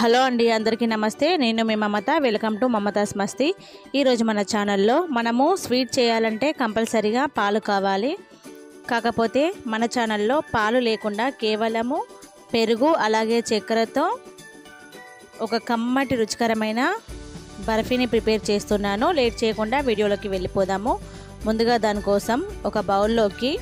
hello అండి అందరికీ నమస్తే నేను మీ మమత వెల్కమ్ టు మమతాస్ మస్తీ ఈరోజు మన ఛానల్లో మనము స్వీట్ చేయాలంటే కంపల్సరీగా పాలు కావాలి కాకపోతే మన ఛానల్లో పాలు లేకుండా కేవలము పెరుగు అలాగే చక్కెరతో ఒక కమ్మటి రుచికరమైన బర్ఫీని ప్రిపేర్ చేస్తున్నాను లేట్ చేయకుండా వీడియోలోకి వెళ్ళిపోదాము ముందుగా దానికోసం ఒక బౌల్లోకి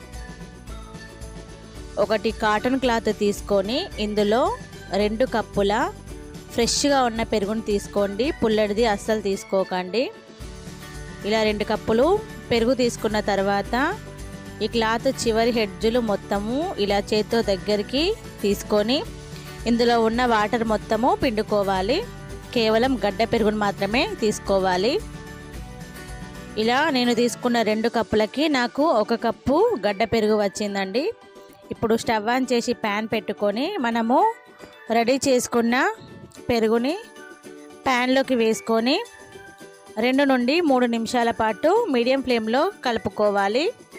ఒకటి కాటన్ క్లాత్ తీసుకొని ఇందులో రెండు కప్పుల ఫ్రెష్గా ఉన్న పెరుగుని తీసుకోండి పుల్లడిది అస్సలు తీసుకోకండి ఇలా రెండు కప్పులు పెరుగు తీసుకున్న తర్వాత ఈ క్లాత్ చివరి హెడ్జులు మొత్తము ఇలా చేత్తో దగ్గరికి తీసుకొని ఇందులో ఉన్న వాటర్ మొత్తము పిండుకోవాలి కేవలం గడ్డ పెరుగును మాత్రమే తీసుకోవాలి ఇలా నేను తీసుకున్న రెండు కప్పులకి నాకు ఒక కప్పు గడ్డ పెరుగు వచ్చిందండి ఇప్పుడు స్టవ్ ఆన్ చేసి ప్యాన్ పెట్టుకొని మనము రెడీ చేసుకున్న పెరుగుని ప్యాన్లోకి వేసుకొని రెండు నుండి మూడు నిమిషాల పాటు మీడియం ఫ్లేమ్లో కలుపుకోవాలి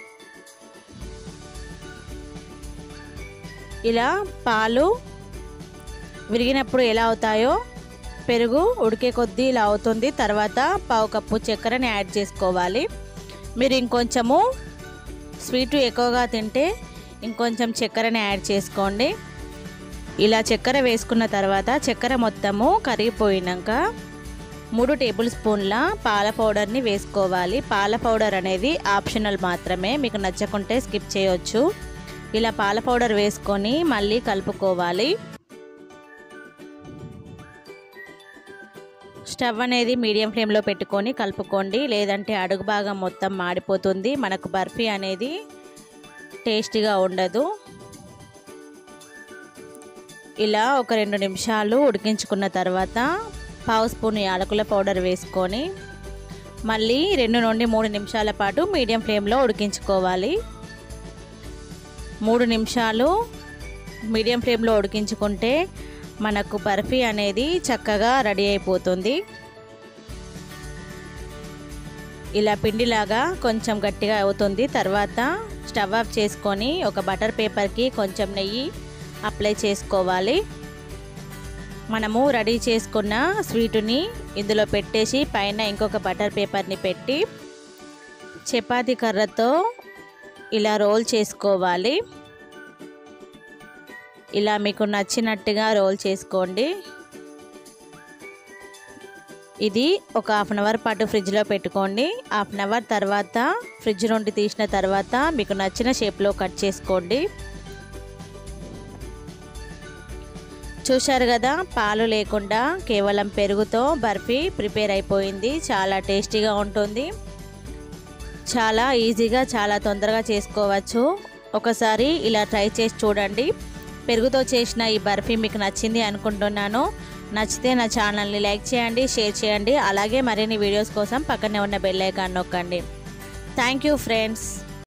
ఇలా పాలు విరిగినప్పుడు ఎలా అవుతాయో పెరుగు ఉడికే కొద్దీ ఇలా అవుతుంది తర్వాత పావు కప్పు చక్కెరని యాడ్ చేసుకోవాలి మీరు ఇంకొంచెము స్వీటు ఎక్కువగా తింటే ఇంకొంచెం చక్కెరని యాడ్ చేసుకోండి ఇలా చక్కెర వేసుకున్న తర్వాత చక్కెర మొత్తము కరిగిపోయినాక మూడు టేబుల్ స్పూన్ల పాల పౌడర్ని వేసుకోవాలి పాల పౌడర్ అనేది ఆప్షనల్ మాత్రమే మీకు నచ్చకుంటే స్కిప్ చేయొచ్చు ఇలా పాల పౌడర్ వేసుకొని మళ్ళీ కలుపుకోవాలి స్టవ్ అనేది మీడియం ఫ్లేమ్లో పెట్టుకొని కలుపుకోండి లేదంటే అడుగు భాగం మొత్తం మాడిపోతుంది మనకు బర్ఫీ అనేది టేస్టీగా ఉండదు ఇలా ఒక రెండు నిమిషాలు ఉడికించుకున్న తర్వాత పావు స్పూన్ యాలకుల పౌడర్ వేసుకొని మళ్ళీ రెండు నుండి మూడు నిమిషాల పాటు మీడియం ఫ్లేమ్లో ఉడికించుకోవాలి మూడు నిమిషాలు మీడియం ఫ్లేమ్లో ఉడికించుకుంటే మనకు బర్ఫీ అనేది చక్కగా రెడీ అయిపోతుంది ఇలా పిండిలాగా కొంచెం గట్టిగా అవుతుంది తర్వాత స్టవ్ ఆఫ్ చేసుకొని ఒక బటర్ పేపర్కి కొంచెం నెయ్యి అప్లై చేసుకోవాలి మనము రెడీ చేసుకున్న స్వీటుని ఇందులో పెట్టేసి పైన ఇంకొక బటర్ పేపర్ని పెట్టి చపాతీ కర్రతో ఇలా రోల్ చేసుకోవాలి ఇలా మీకు నచ్చినట్టుగా రోల్ చేసుకోండి ఇది ఒక హాఫ్ అన్ అవర్ పాటు ఫ్రిడ్జ్లో పెట్టుకోండి హాఫ్ అన్ అవర్ తర్వాత ఫ్రిడ్జ్ నుండి తీసిన తర్వాత మీకు నచ్చిన షేప్లో కట్ చేసుకోండి చూశారు కదా పాలు లేకుండా కేవలం పెరుగుతో బర్ఫీ ప్రిపేర్ అయిపోయింది చాలా టేస్టీగా ఉంటుంది చాలా ఈజీగా చాలా తొందరగా చేసుకోవచ్చు ఒకసారి ఇలా ట్రై చేసి చూడండి పెరుగుతో చేసిన ఈ బర్ఫీ మీకు నచ్చింది అనుకుంటున్నాను నచ్చితే నా ఛానల్ని లైక్ చేయండి షేర్ చేయండి అలాగే మరిన్ని వీడియోస్ కోసం పక్కనే ఉన్న బెల్ ఐకాన్ నొక్కండి థ్యాంక్ యూ ఫ్రెండ్స్